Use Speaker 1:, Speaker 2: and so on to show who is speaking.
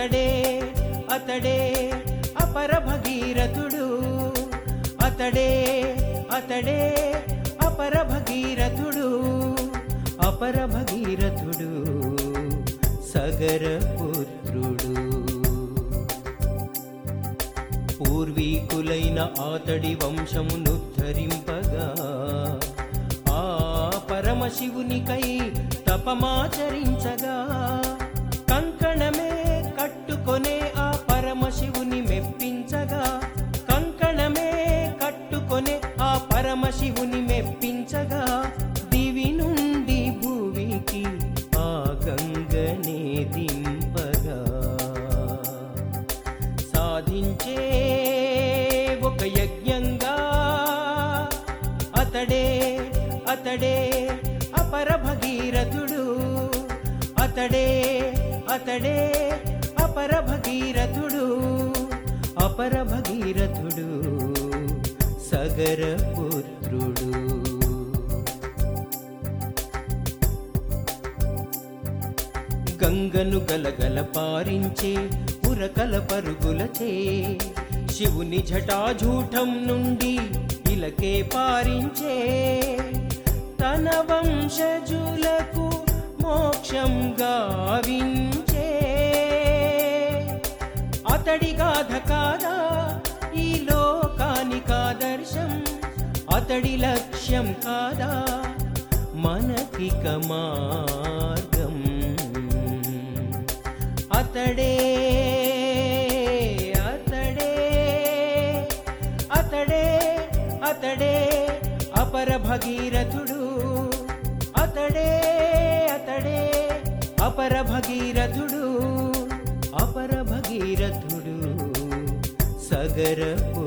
Speaker 1: అతడే అతడే అపర భగీరథుడు అతడే అతడే అపర భగీరథుడు అపర భగీరథుడు సగర పుత్రుడు పూర్వీకులైన ఆతడి వంశమును ధరింపగా ఆ పరమశివునికై తపమాచరించగా కంకణమే కట్టుకొనే ఆ పరమశివుని మెప్పించగా కంకణమే కట్టుకొనే ఆ పరమశివుని మెప్పించగా దివి నుండి భూమికి ఆ గంగనే దింపగా సాధించే ఒక యజ్ఞంగా అతడే అతడే అపర భగీరథుడు అతడే అతడే అపర భగీరథుడు అపర భగీరథుడు సగర పుత్రుడు గంగను గలగల పారించే ఉరకల పరుగులచే శివుని జటాజూటం నుండి ఇలకే పారించే తన వంశజులకు మోక్షం గావించే అతడి గాథ కాదా ఈ లోకానికాదర్శం అతడి లక్ష్యం కాదా మనకిక మార్గం అతడే అతడే అతడే అతడే అపర భగీరథుడు అతడే అతడే అపర భగీరథుడు అపర భగీరథుడు సగర